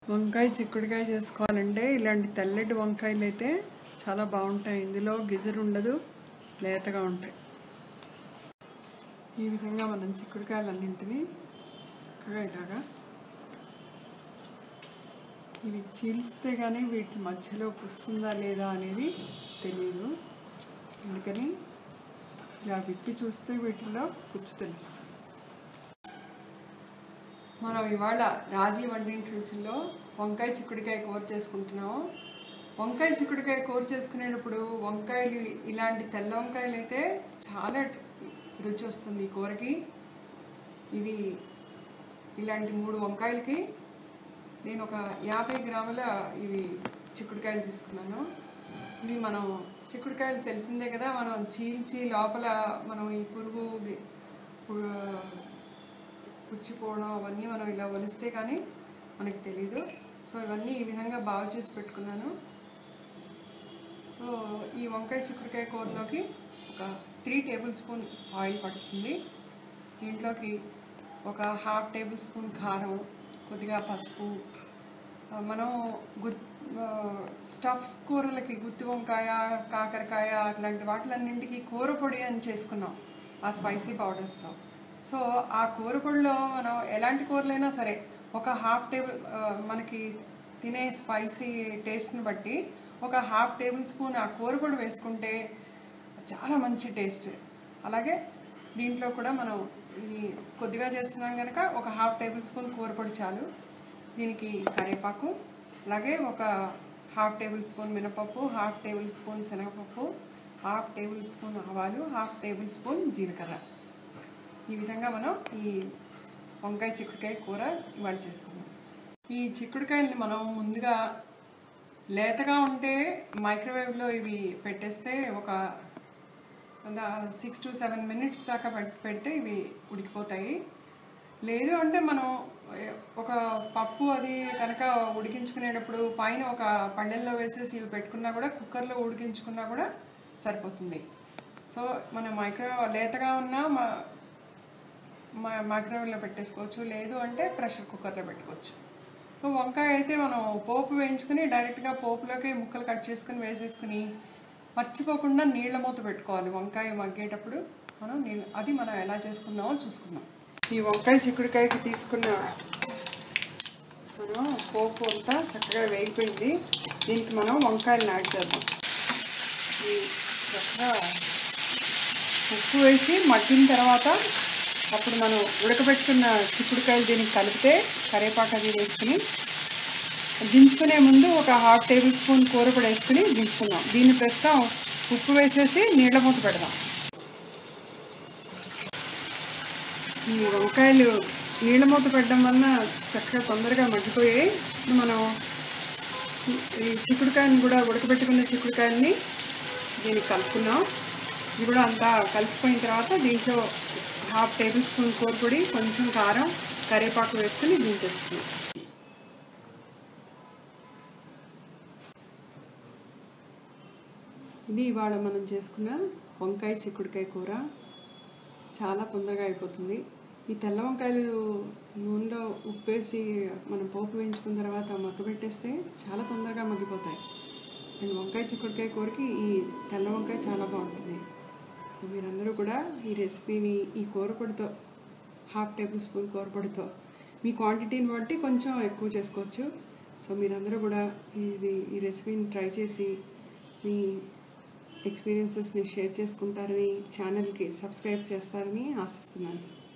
వంకాయ చిక్కుడుకాయ చేసుకోవాలంటే ఇలాంటి తెల్లటి వంకాయలు అయితే చాలా బాగుంటాయి ఇందులో గిజరు ఉండదు లేతగా ఉంటాయి ఈ విధంగా మనం చిక్కుడుకాయలన్నింటినీ చక్కగా ఇలాగా ఇవి చీల్స్తే కానీ వీటి మధ్యలో పుచ్చుందా లేదా అనేది తెలియదు అందుకని ఇలా విప్పి చూస్తే వీటిలో పుచ్చు తెలుస్తుంది మనం ఇవాళ రాజీ వంటింటి రుచుల్లో వంకాయ చిక్కుడుకాయ కూర చేసుకుంటున్నాము వంకాయ చిక్కుడుకాయ కూర చేసుకునేటప్పుడు వంకాయలు ఇలాంటి తెల్ల వంకాయలు అయితే చాలా ట- రుచి వస్తుంది ఈ కూరకి ఇది ఇలాంటి మూడు వంకాయలకి నేను ఒక యాభై గ్రాముల ఇవి చిక్కుడుకాయలు తీసుకున్నాను ఇవి మనం చిక్కుడుకాయలు తెలిసిందే కదా మనం చీల్చి లోపల మనం ఈ పురుగు గి- పు- పుచ్చిపోవడం అవన్నీ మనం ఇలా ఒలిస్తే కానీ మనకి తెలీదు సో ఇవన్నీ ఈ విధంగా బాగు చేసి పెట్టుకున్నాను సో ఈ వంకాయ చిక్కుడుకాయ కూరలోకి ఒక త్రీ టేబుల్ స్పూన్ ఆయిల్ పడుతుంది దీంట్లోకి ఒక హాఫ్ టేబుల్ స్పూన్ కారం కొద్దిగా పసుపు ఆ, మనం గుత్ ఆ, స్టఫ్ కూరలకి గుత్తి వంకాయ కాకరకాయ అట్లాంటి వాటిలన్నింటికి కూర పొడి అని చేసుకున్నాం ఆ స్పైసీ పౌడర్స్లో సో ఆ కూర పొడిలో మనం ఎలాంటి కూరలైనా సరే ఒక హాఫ్ టేబుల్ ఆ, మనకి తినే స్పైసీ టేస్ట్ని బట్టి ఒక హాఫ్ టేబుల్ స్పూన్ ఆ కూర పొడి వేసుకుంటే చాలా మంచి టేస్ట్ అలాగే దీంట్లో కూడా మనం ఈ కొద్దిగా చేస్తున్నాం కనుక ఒక హాఫ్ టేబుల్ స్పూన్ కూరపొడి చాలు దీనికి కరివేపాకు అలాగే ఒక హాఫ్ టేబుల్ స్పూన్ మినపప్పు హాఫ్ టేబుల్ స్పూన్ శనగపప్పు హాఫ్ టేబుల్ స్పూన్ ఆవాలు హాఫ్ టేబుల్ స్పూన్ జీలకర్ర ఈ విధంగా మనం ఈ వంకాయ చిక్కుడుకాయ కూర ఇవాళ చేసుకుందాం ఈ చిక్కుడుకాయల్ని మనం ముందుగా లేతగా ఉంటే మైక్రోవేవ్లో ఇవి పెట్టేస్తే ఒక సిక్స్ టు సెవెన్ మినిట్స్ దాకా పెట్- పెడితే ఇవి ఉడికిపోతాయి లేదు అంటే మనం ఏ, ఒక పప్పు అది కనుక ఉడికించుకునేటప్పుడు పైన ఒక పళ్ళెల్లో వేసేసి ఇవి పెట్టుకున్నా కూడా కుక్కర్లో ఉడికించుకున్నా కూడా సరిపోతుంది సో మనం మైక్రో లేతగా ఉన్నా మా మా మైక్రోవేవ్లో పెట్టేసుకోవచ్చు లేదు అంటే ప్రెషర్ కుక్కర్లో పెట్టుకోవచ్చు సో వంకాయ అయితే మనం పోపు వేయించుకుని డైరెక్ట్గా పోపులోకి ముక్కలు కట్ చేసుకుని వేసేసుకుని మర్చిపోకుండా నీళ్ళ మూత పెట్టుకోవాలి వంకాయ మగ్గేటప్పుడు మనం నీళ్ళ అది మనం ఎలా చేసుకుందామో చూసుకుందాం ఈ వంకాయ చిక్కుడుకాయకి తీసుకున్న మనం పోపు అంతా చక్కగా వేగిపోయింది దీనికి మనం వంకాయలను యాడ్ చేద్దాం ఈ చక్కగా ఉప్పు వేసి మగ్గిన తర్వాత అప్పుడు మనం ఉడకబెట్టుకున్న చిక్కుడుకాయలు దీనికి కలిపితే కరివేపాకు అది వేసుకుని దించుకునే ముందు ఒక హాఫ్ టేబుల్ స్పూన్ కూరపొడి వేసుకుని దించుకుందాం దీన్ని ప్రస్తుతం ఉప్పు వేసేసి నీళ్ళ మూత పెడదాం ఈ వంకాయలు నీళ్ళ మూత పెట్టడం వలన చక్కగా తొందరగా మగ్గిపోయాయి ఇప్పుడు మనం ఈ చిక్కుడుకాయని కూడా ఉడకబెట్టుకున్న చిక్కుడుకాయని దీనికి కలుపుకున్నాం ఇది కూడా అంతా కలిసిపోయిన తర్వాత దీంట్లో హాఫ్ టేబుల్ స్పూన్ కూరపొడి కొంచెం కారం కరివేపాకు వేసుకుని దించేస్తున్నాం ఇది ఇవాళ మనం చేసుకున్న వంకాయ చిక్కుడుకాయ కూర చాలా తొందరగా అయిపోతుంది ఈ తెల్ల వంకాయలు నూనెలో ఉప్పేసి మనం పోపు వేయించుకున్న తర్వాత మగ్గబెట్టేస్తే చాలా తొందరగా మగ్గిపోతాయి అండ్ వంకాయ చిక్కుడుకాయ కూరకి ఈ తెల్ల వంకాయ చాలా బాగుంటుంది సో మీరందరూ కూడా ఈ రెసిపీని ఈ కూరపొడితో హాఫ్ టేబుల్ స్పూన్ కూరపొడితో మీ క్వాంటిటీని బట్టి కొంచెం ఎక్కువ చేసుకోవచ్చు సో మీరందరూ కూడా ఇది ఈ రెసిపీని ట్రై చేసి మీ ఎక్స్పీరియన్సెస్ని షేర్ చేసుకుంటారని ఛానల్కి సబ్స్క్రైబ్ చేస్తారని ఆశిస్తున్నాను